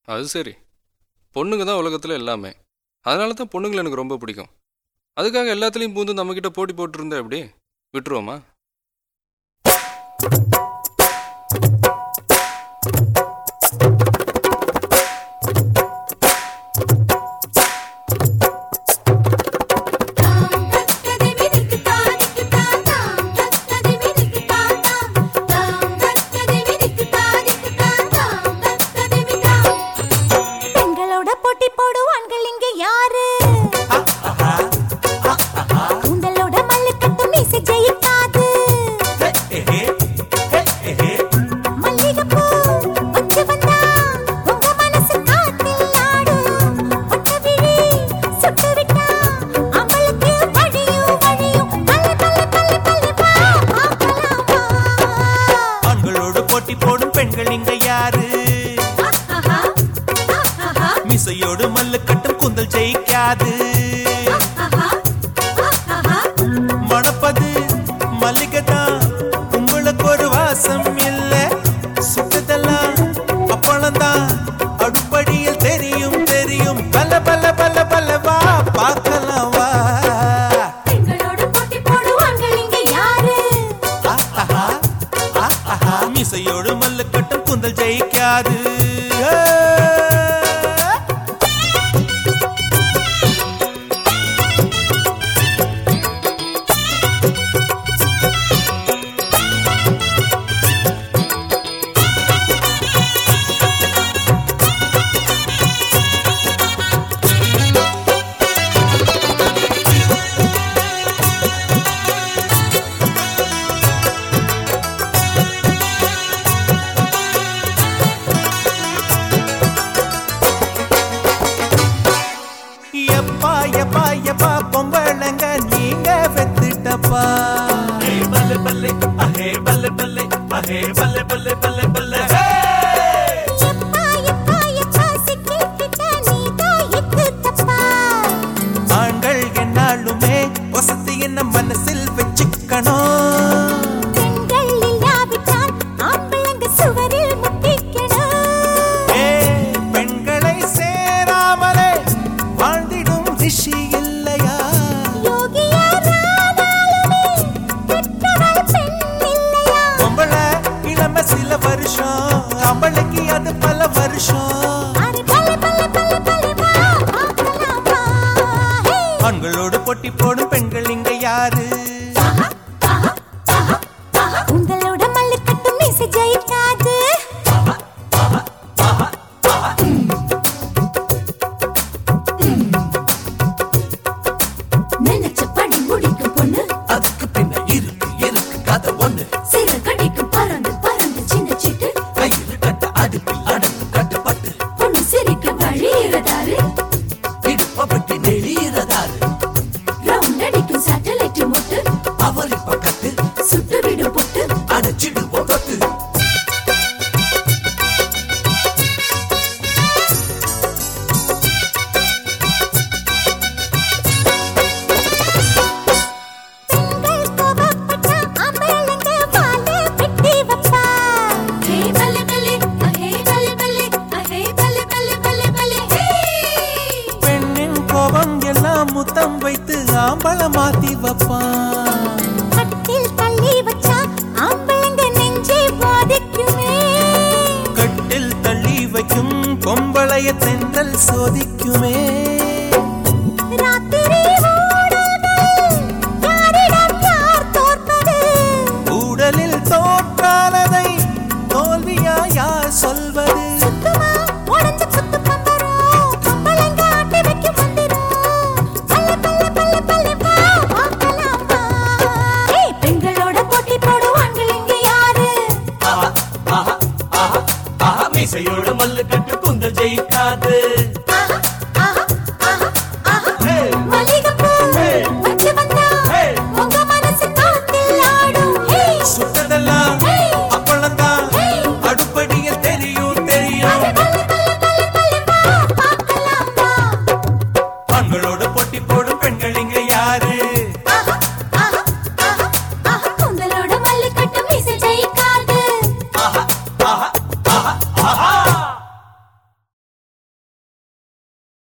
அது சரி பொண்ணுங்க தான் உலகத்தில் எல்லாமே அதனால தான் பொண்ணுங்களை எனக்கு ரொம்ப பிடிக்கும் அதுக்காக எல்லாத்துலேயும் பூந்து நம்மக்கிட்ட போட்டி போட்டுருந்தா எப்படி விட்டுருவோமா பெண்களோட போட்டி போடுவான்கள் இங்க யாரு உங்களோட மல்லுக்கட்டு மீசை ஜெயிக்காது மல்லிகைப்பூ வச்சு வந்தா உங்க மனசு காத்தில் ஆடும் ஒட்ட விழி சுட்டு விட்டா அவளுக்கு வழியும் வழியும் பல்ல பல்ல பல்ல பல்ல வா பார்க்கலாம் வா ஆண்களோடு போட்டி போடும் பெண்கள் இங்க யாரு ஆஹா ஆஹா மிசையோடு மல்லு கட்டும் குந்தல் ஜெயிக்காது ஆஹா ஆஹா மணப்பது மல்லிகை தான் உங்களுக்கு ஒரு வாசம் இல்ல சுட்டதெல்லாம் அப்பளம் தான் அடுப்படியில் தெரியும் தெரியும் பல பல பல பல வா பார்க்கலாம் வா பெண்களோட போட்டி போடுவான்கள் இங்க யாரு ஆஹா, ஆஹா, மிசையோடு மல்லு கட்டும் குந்தல் ஜெயிக்காது எப்பா எப்பா எப்பா பொம்பளைங்க நீங்க வெத்துட்டப்பா பல்ல பல்ல அஹே பல்ல பல்ல அஹே பல்ல பல்ல பல்ல பல்ல எப்பா எப்பா எப்பா சிக்கிக்கிட்ட நீதான் இக்கு தப்பா ஆண்கள் என்னாலுமே வசதி என்ன மனசில் வச்சுக்கணும் பெண்கள் இல்லாவிட்டால் ஆம்பளைங்க சுவரில் முட்டிக்கணும் ஏ பெண்களை சேராமலே வாழ்ந்திடும் ரிஷி இல்லையா யோகியாரானாலுமே பெற்றவள் பெண் இல்லையா பொம்பளை இளம சில வருஷம் அவளுக்கு அது பல வருஷம் அरे பல்ல பல்ல பல்ல பல்ல வா பார்க்கலாம் வா ஹே ஆண்களோடு போட்டி போடும் பெண்கள் இங்க யாரு உங்களோட மல்லுக்கட்டு மீசை ஜெயிக்காது நினைச்சபடி முடிக்கும் பொண்ணு அதுக்கு பின்ன இருக்கு இருக்கு கதை ஒண்ணு சில கடிக்கு பறந்து பறந்து சின்ன சிட்டு கையில் கட்ட அடுப்பில் அடங்கு கட்டுப்பட்டு பொண்ணு சிரிக்க வழியிறதாரு இடுப்ப பட்டி நெளியறதாரு ரவுண்ட் அடிக்கும் சேட்டலைட் மொட்டு அவரை பக்கத்து சுட்டு விடும் பொட்டு அடைச்சிடுவோம் தொட்டு பெண்கள் கோபப்பட்டா ஆம்பளைங்க வாலை வெட்டி வைப்பா. ஹே பல்லே பல்லே, அஹே பல்லே பல்லே, அஹே பல்லே பல்லே பல்லே பல்லே, ஹே. பெண்ணின் கோபம் எல்லாம் முத்தம் வைத்து ஆம்பள மாத்தி வைப்பான் கட்டில் தள்ளி வச்சா ஆம்பளைங்க நெஞ்சே பாதிக்குமே. கட்டில் தள்ளி வைக்கும் பொம்பளைய தென்றல் சோதிக்குமே ராத்திரி ஊடல்கள், யாரிடம் யார் தோற்பது? ஊடலில் தோற்றாலதை தோல்வியா யார் சொல்வது சுத்தமா உடைஞ்ச குத்து பம்பரம், பொம்பளைங்க ஆட்டி வைக்கும் மந்திரம். பல்லே பல்லே பல்லே பல்லே வா, பார்க்கலாம் வா. ஏய், பெண்களோட போட்டி போடுவான்கள் இங்க யாரு ஆஹா மீசையோட மல்லு கட்டு குந்தல் ஜெயிக்காது